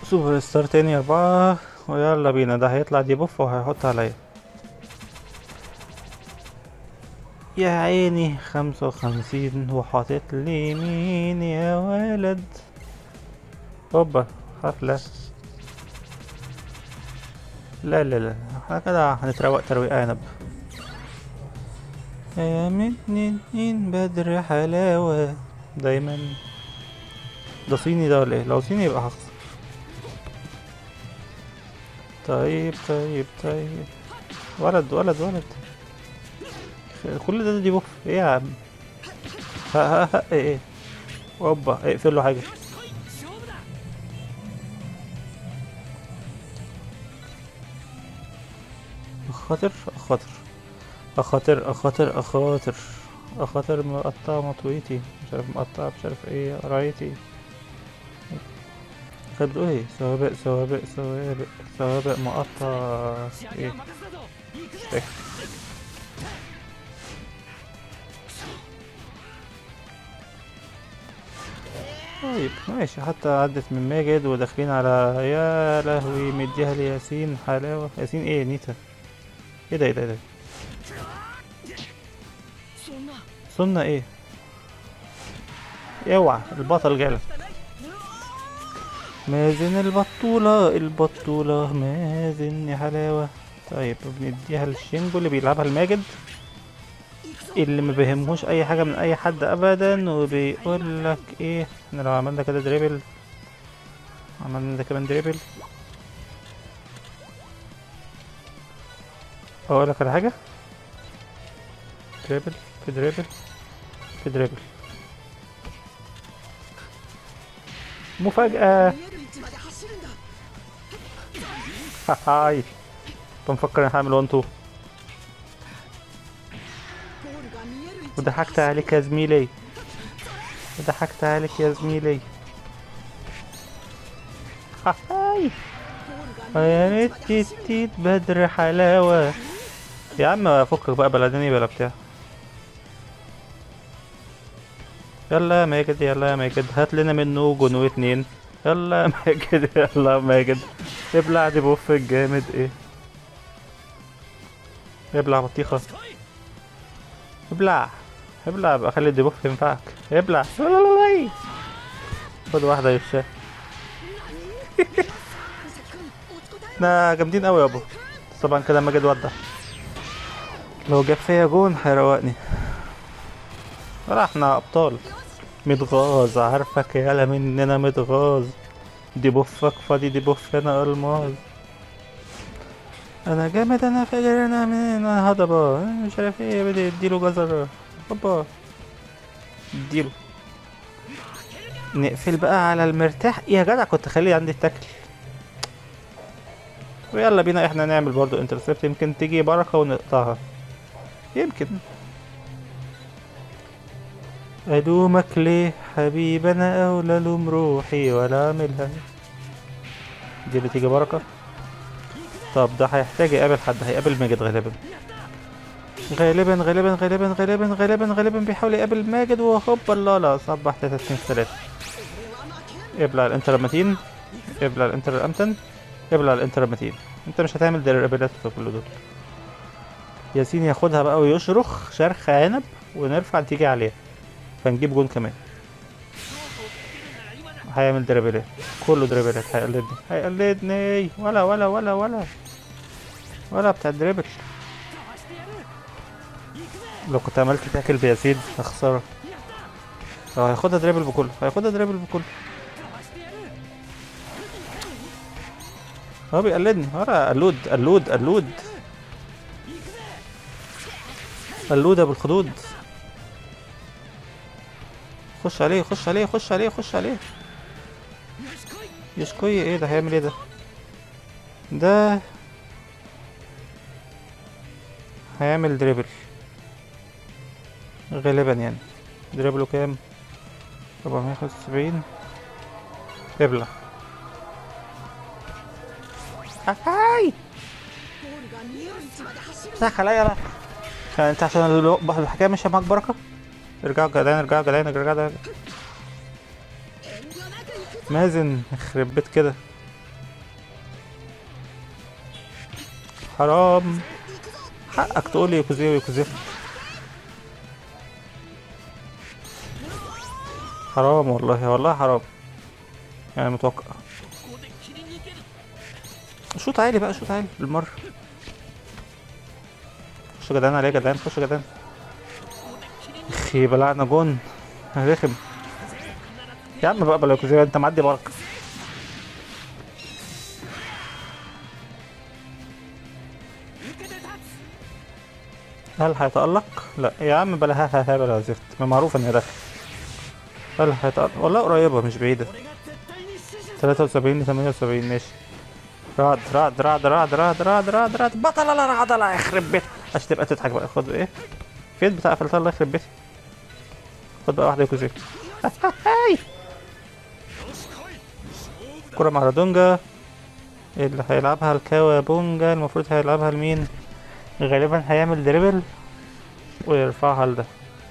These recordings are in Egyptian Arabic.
سوبر ستار تاني أربعة ويلا بينا ده هيطلع دي بوف وهيحط عليا يا عيني خمسة وخمسين وحاطط لي مين يا ولد هوبا حفلة لا لا لا احنا كده هنتروق ترويق عنب يا منين بدر حلاوة دايما ده صيني ده ولا ايه لو صيني يبقى هخسر طيب طيب طيب ولد ولد ولد كل ده دي بوف ايه يا عم ها ها ها ايه ايه اوبا اقفل له حاجه اخاطر اخاطر اخاطر اخاطر اخاطر اخاطر مقطع مطويتي مش عارف مقطع مش عارف ايه قرايتي كانت بتقول ايه سوابق سوابق سوابق سوابق مقطع ايه مش فاكر طيب ماشي حتى عدت من ماجد وداخلين على يا لهوي مديها لياسين حلاوة ياسين ايه نيتا ايه ده ايه ده ايه ده سنة ايه اوعى البطل جالك مازن البطولة البطولة مازن يا حلاوة طيب بنديها للشينجو اللي بيلعبها الماجد اللي ما بيهمهوش اي حاجة من اي حد ابدا وبيقول لك ايه احنا لو عملنا كده دريبل عملنا ده كمان دريبل اقول لك على حاجة دريبل في دريبل في دريبل مفاجأة 見える位置まで走るんだ هاي بنفكر انا هعمل 1 2 ゴールが見える位置 وضحكت عليك يا زميلي وضحكت عليك يا زميلي هاي ゴールが見 يا える位 ريت 置まで走るんだ تيت بدر حلاوة يا عم فكك بقى بلدني بلا بتاع يلا يا ماجد يلا يا ماجد هات لنا منه جنو اتنين يلا يا ماجد يلا يا ماجد ابلع دي بوف الجامد ايه ابلع بطيخة ابلع ابلع بقى خلي الديبوف ينفعك ابلع لا لا لا لا. خد واحدة يا شاه 君おつ答え احنا جامدين قوي يابا بس طبعا كده ماجد ودع لو جاب فيا جون هيروقني لا احنا ابطال متغاظ عارفك يالا مننا متغاظ دي بوفك فاضي دي بوف انا الماظ انا جامد انا فاجر انا من انا هضبة أنا مش عارف ايه بدي اديله جزر هوبا اديله نقفل بقى على المرتاح يا جدع كنت خلي عندي التاكل ويلا بينا احنا نعمل برضو انترسبت يمكن تيجي بركة ونقطعها يمكن ألومك ليه حبيب أنا أولى ألوم روحي ولا أعملها دي اللي تيجي بركة طب ده هيحتاج يقابل حد هيقابل ماجد غالبا غالبا غالبا غالبا غالبا غالبا غالبا بيحاول يقابل ماجد وهوبا لا لا صبح تلاتة اتنين تلاتة 俺は負けん ابلع الانتر المتين ابلع الانتر الامتن ابلع الانتر المتين انت مش هتعمل دربلات في كل دول ياسين ياخدها بقى ويشرخ شرخ عنب ونرفع تيجي عليها فنجيب جون كمان هيعمل دربلات كله دربلات هيقلدني هيقلدني ولا ولا ولا ولا ولا بتاع الدربل لو كنت عملت تاكل بياسين هخسرك هو هياخدها دريبل بكله هياخدها دريبل بكله هو بيقلدني ورا قلود قلود قلود قلودة بالخدود خش عليه خش عليه خش عليه خش عليه يشكوي ايه ده هيعمل ايه ده ده هيعمل دريبل غالبا يعني دريبله كام 475 ابلع هاي ゴールが見える位置まで走る ساخ عليا لا يعني انت عشان الو- الحكايه ماشيه معاك بركه ارجعوا جدعان ارجعوا جدعان ارجعوا جدعان 遠慮なく行くぞ مازن يخرب بيت كده حرام حقك تقول لي يكوزيو ويكوزيف حرام والله والله حرام يعني متوقع شوط عالي بقى شوط عالي بالمرة خشوا جدعان عليا يا جدعان خشوا جدعان اخي بلعنا جون رخم يا عم بقى بلا كوزيو انت معدي بركة هل هيتألق؟ لا يا عم بلا ها ها ها بلا زفت ما معروف ان هي داخل هل هيتألق؟ والله قريبة مش بعيدة 73 ل 78 ماشي رعد رعد رعد رعد رعد رعد رعد رعد بطل لا رعد لا يخرب بيت عشان تبقى تضحك بقى خد ايه فين بتاع قفلتها الله يخرب بيتي خد بقى واحدة يكوزي كرة مع رادونجا اللي هيلعبها الكاوابونجا المفروض هيلعبها لمين غالبا هيعمل دريبل ويرفعها لده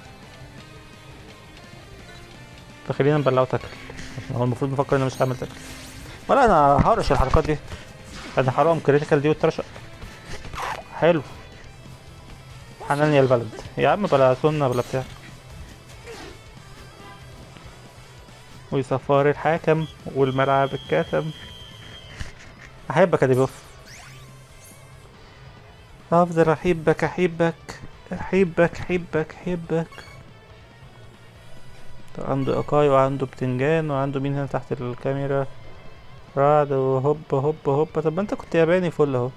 فخلينا نبلعه تاكل عشان هو المفروض مفكر اني مش هعمل تاكل ولا انا هرش الحركات دي انا حرام كريتيكال دي واترشق حلو حنان يا البلد يا عم بلا سنة بلا بتاع ويصفر الحاكم والملعب الكاتم احبك يا ديبوف افضل احبك احبك احبك احبك احبك طب عنده اكاي وعنده بتنجان وعنده مين هنا تحت الكاميرا رعد وهوب هوب هوب طب ما انت كنت ياباني فل اهو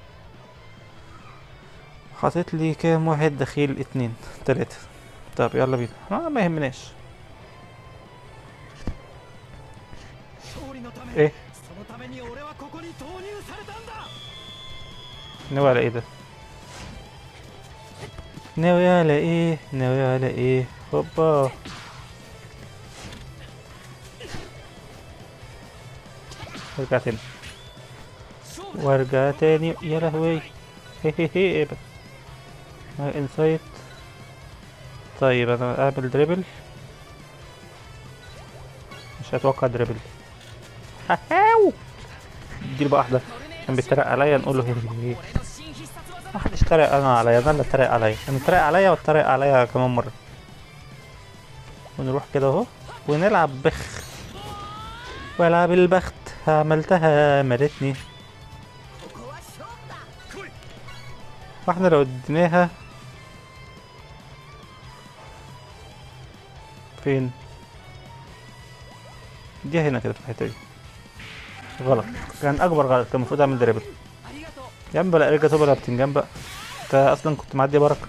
حاطط لي كام واحد دخيل اتنين تلاتة طب يلا بينا ما, ما يهمناش 勝利のため ايه そのために俺はここに投入されたんだ ناوي على ايه ده ناوي على ايه ناوي على ايه هوبا ارجع تاني 勝負 وارجع تاني يا لهوي هي هي هي ايه بقى ما انسايت طيب انا اعمل دريبل مش هتوقع دريبل هاو اديله بقى واحدة كان بيتريق عليا نقول له هي هي هي ما حدش اتريق انا عليا انا اللي اتريق عليا انا اتريق عليا واتريق عليا كمان مرة ونروح كده اهو ونلعب بخ والعب البخت عملتها ملتني ここは勝負だ واحنا لو اديناها فين دي هنا كده في الحته دي غلط كان اكبر غلط كان المفروض اعمل دريبل ありがとう يا عم بلا ارجع بلا بتنجان بقى انت اصلا كنت معدي بركه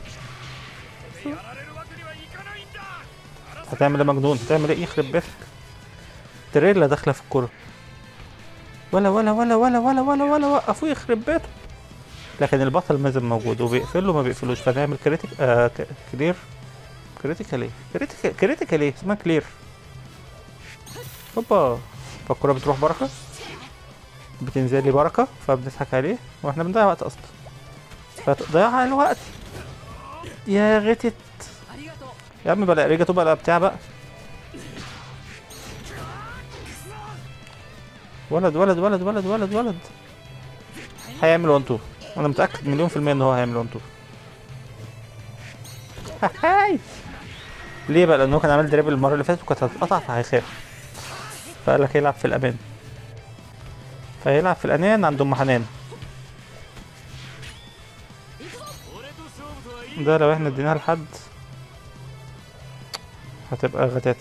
هتعمل ايه مجنون هتعمل ايه يخرب بيتك تريلا داخله في الكوره ولا ولا ولا ولا ولا ولا ولا وقفوه يخرب بيته لكن البطل مازال موجود وبيقفله ما بيقفلوش فنعمل كريتيك آه ك- كلير كريتيكال ايه كريتيكال كريتيكال ايه اسمها كلير هوبا فالكوره بتروح بركه بتنزل لي بركه فبنضحك عليه واحنا بنضيع وقت اصلا فضيع الوقت يا غتت ありがとう يا عم بلا رجعته بلا بتاع بقى ولد ولد ولد ولد ولد ولد هيعمل 1 2 انا متاكد مليون في الميه ان هو هيعمل 1 2 هاي ليه بقى لانه كان عامل دريبل المره اللي فاتت وكانت هتتقطع فهيخاف فقال لك يلعب في الامان فيلعب في الامان عند ام حنان ده لو احنا اديناها لحد هتبقى غتاتة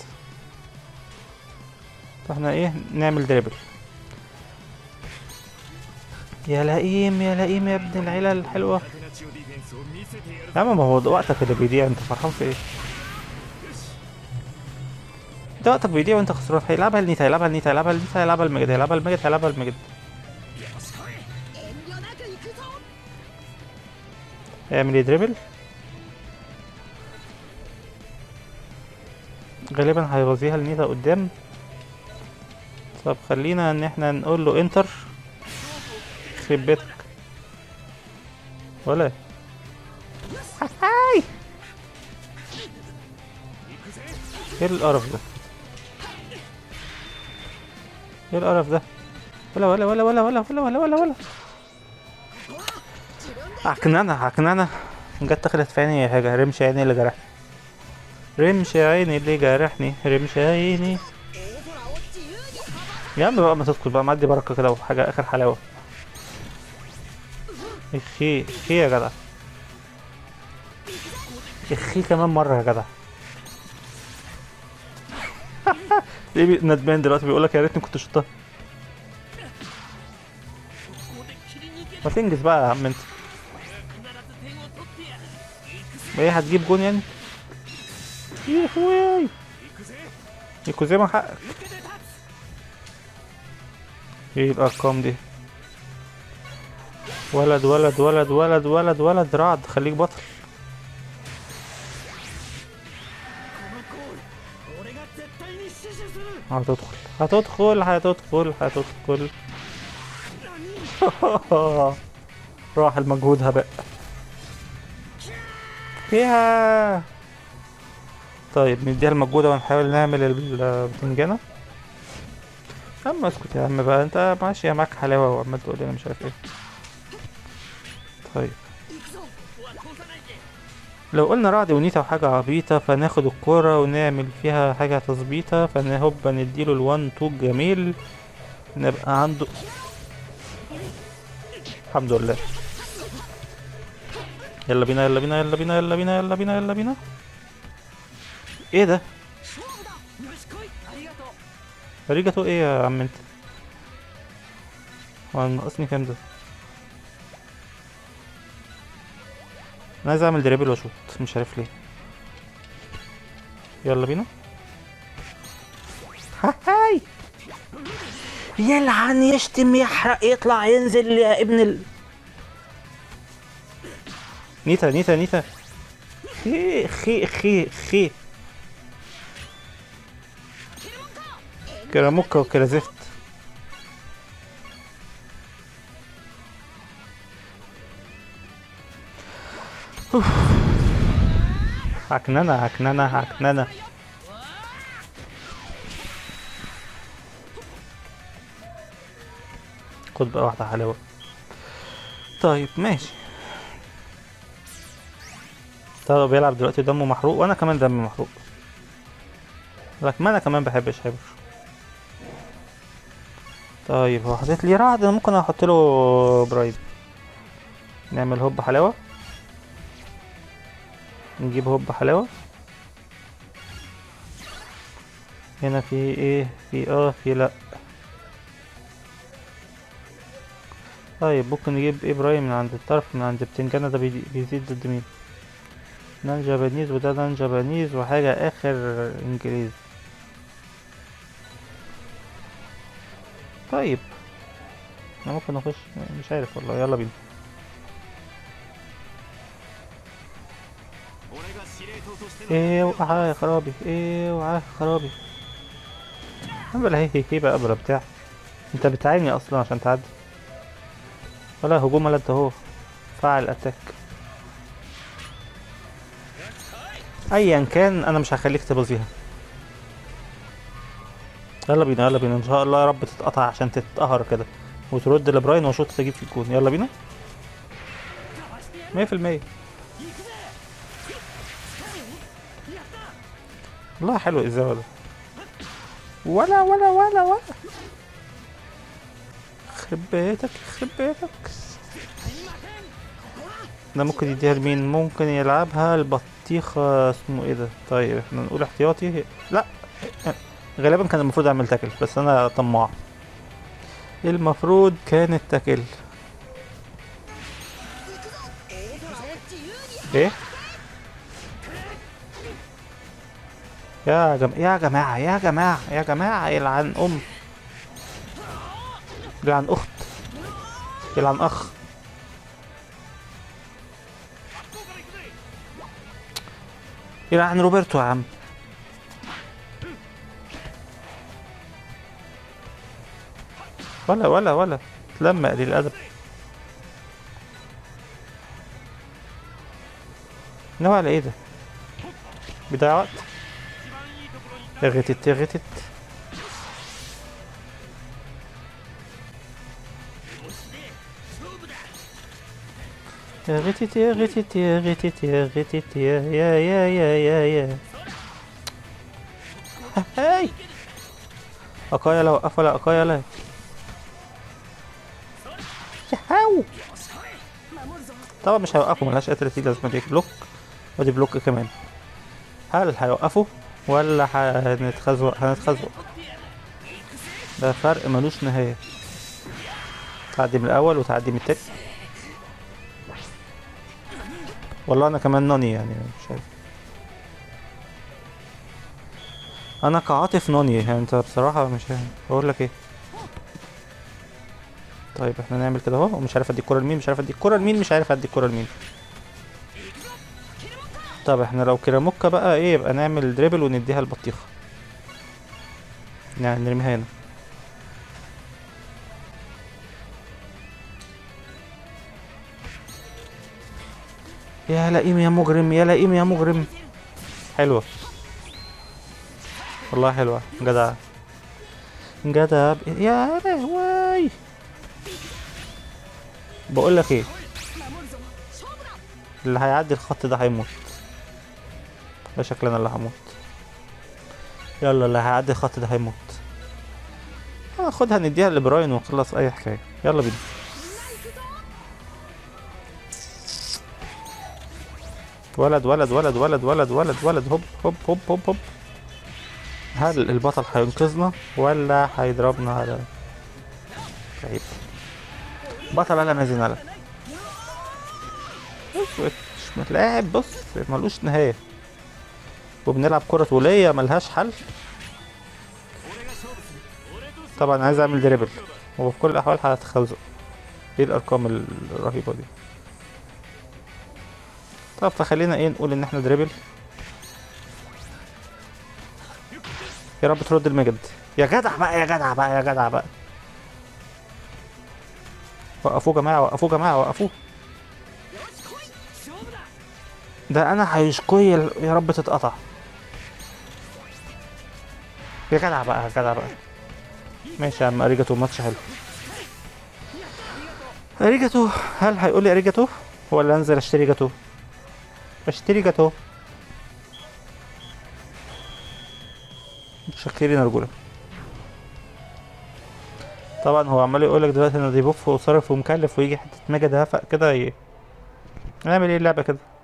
فاحنا ايه نعمل دريبل يا لئيم يا لئيم يا ابن العيلة الحلوة يا عم ما هو ده وقتك اللي بيضيع انت فرحان في ايه ده وقتك بيضيع وانت خسران هيلعبها النيت هيلعبها النيت هيلعبها النيت هيلعبها المجد هيلعبها المجد هيلعبها المجد 遠慮なく行くぞ اعمل ايه دريبل غالبا هيوزيها النيتا قدام طب خلينا ان احنا نقول له انتر يخرب بيتك ولا هاي ايه القرف ده ايه القرف ده ولا ولا ولا ولا ولا ولا ولا ولا ولا 自分 عكنانة عكنانة جت دخلت في عيني حاجة رمش عيني اللي جرحني رمش عيني اللي جرحني رمش عيني 大空を自由に羽ば يا عم بقى ما تدخل بقى معدي بركة كده وحاجة آخر حلاوة اخي اخي يا جدع اخي كمان مرة يا جدع ليه بي- ندمان دلوقتي بيقولك يا ريتني كنت شطها ここで切り抜ける ما تنجز بقى يا عم انت 必ず点を取ってやる行くぜ ايه هتجيب جون يعني يا اخوي 行くぜ يكون زي ما حقك 受けて立つ ايه الارقام دي ولد ولد ولد ولد ولد ولد رعد خليك بطل このゴール俺が絶対に死守する هتدخل هتدخل هتدخل هتدخل راح المجهود هباء فيها طيب نديها المجهودة ونحاول نعمل البتنجانة يا عم اسكت يا عم بقى انت ماشي معاك حلاوة وعمال تقول لي انا مش عارف ايه طيب 行くぞここは通さないで لو قلنا رعد ونيتا وحاجة عبيطة فناخد الكرة ونعمل فيها حاجة تظبيطة فنهوب نديله الوان تو جميل نبقى عنده الحمد لله يلا بينا يلا بينا يلا بينا يلا بينا يلا بينا يلا بينا ايه ده 勝負だよし来いありがとう فريجاتو ايه يا عم انت هو ناقصني كام ده انا عايز اعمل دريبل واشوط مش عارف ليه يلا بينا هاي يلعن يشتم يحرق يطلع ينزل يا ابن ال نيتا نيتا نيتا خي خي خي خي كراموكا وكرازفت أوف. عكننة عكننة عكننة خد بقى واحدة حلاوة طيب ماشي طب بيلعب دلوقتي دمه محروق وانا كمان دمي محروق لكن ما انا كمان بحبش حبر طيب هو حاطط لي رعد أنا ممكن احط له برايد نعمل هوب حلاوه نجيب هوب حلاوه هنا في ايه في اه في لا طيب ممكن نجيب ايه برايم من عند الطرف من عند بتنجانة ده بيزي- بيزيد ضد مين نان جابانيز وده نان جابانيز وحاجة اخر انجليز طيب احنا ممكن نخش مش عارف والله يلا بينا 俺が司令塔としての ايه وقع يا خرابي ايه وقع يا خرابي بلا هي هي هي بقى بلا بتاع انت بتعاني اصلا عشان تعدي ولا هجوم ولا انت هو فعل اتاك ايا كان انا مش هخليك تبوظيها يلا بينا يلا بينا ان شاء الله يا رب تتقطع عشان تتقهر كده وترد لبراين وشوط تجيب في الجون يلا بينا かわしてやる مية في المية 行くぜやった والله حلو الإزاوة ده ولا ولا ولا ولا يخرب بيتك يخرب بيتك すいませんここは ده ممكن يديها لمين ممكن يلعبها البطيخة اسمه ايه ده طيب احنا نقول احتياطي لا غالبا كان المفروض اعمل تاكل بس انا طماع المفروض كانت تاكل 大空を自由に ايه يا جم... يا جماعة يا جماعة يا جماعة يلعن أم يلعن أخت يلعن أخ يلعن روبرتو يا عم ولا ولا ولا تلمع دي الأدب نوع على ايه ده بيضيع وقت غتت غتت يا غتت يا غتت يا غتت يا غتت يا يا يا يا يا يا هاي أقايا لا وقف ولا أقايا لا ياهو طبعا مش هيوقفوا ملهاش قتلة دي لازم اديك بلوك ودي بلوك كمان هل هيوقفوا ولا هنتخزوق هنتخزوق ده فرق ملوش نهاية تعدي من الأول وتعدي من التاني والله أنا كمان نوني يعني مش عارف أنا كعاطف نوني يعني أنت بصراحة مش بقول لك إيه طيب احنا نعمل كده اهو ومش عارف ادي الكرة لمين مش عارف ادي الكرة لمين مش عارف ادي الكرة لمين طب احنا لو كيراموكا بقى ايه يبقى نعمل دريبل ونديها البطيخة يعني نرميها هنا يا لئيم يا مجرم يا لئيم يا مجرم حلوة والله حلوة جدع جدع ب- يا لهوي بقول لك ايه اللي هيعدي الخط ده هيموت ده شكلنا اللي هموت يلا اللي هيعدي الخط ده هيموت هناخدها نديها لبراين ونخلص اي حكايه يلا بينا ولد ولد ولد ولد ولد ولد ولد هوب هوب هوب هوب هوب هل البطل هينقذنا ولا هيضربنا على طيب بطل على مازن بص مش متلاعب بص ملوش نهاية وبنلعب كرة ولية ملهاش حل طبعا عايز اعمل دريبل وفي كل الاحوال هتخوزق ايه الارقام الرهيبة دي طب فخلينا ايه نقول ان احنا دريبل يا رب ترد المجد يا جدع بقى يا جدع بقى يا جدع بقى وقفوه جماعة وقفوه جماعة وقفوه ده انا هيشكوي يا رب تتقطع يا جدع بقى يا جدع بقى ماشي يا عم اريجاتو ماتش حلو اريجاتو هل هيقول لي اريجاتو ولا انزل اشتري جاتو اشتري جاتو شكرين رجولة طبعا هو عمال يقولك دلوقتي ان دي بوف وصرف ومكلف ويجي حتة ميجا دهفق كده ي... نعمل ايه اللعبة كده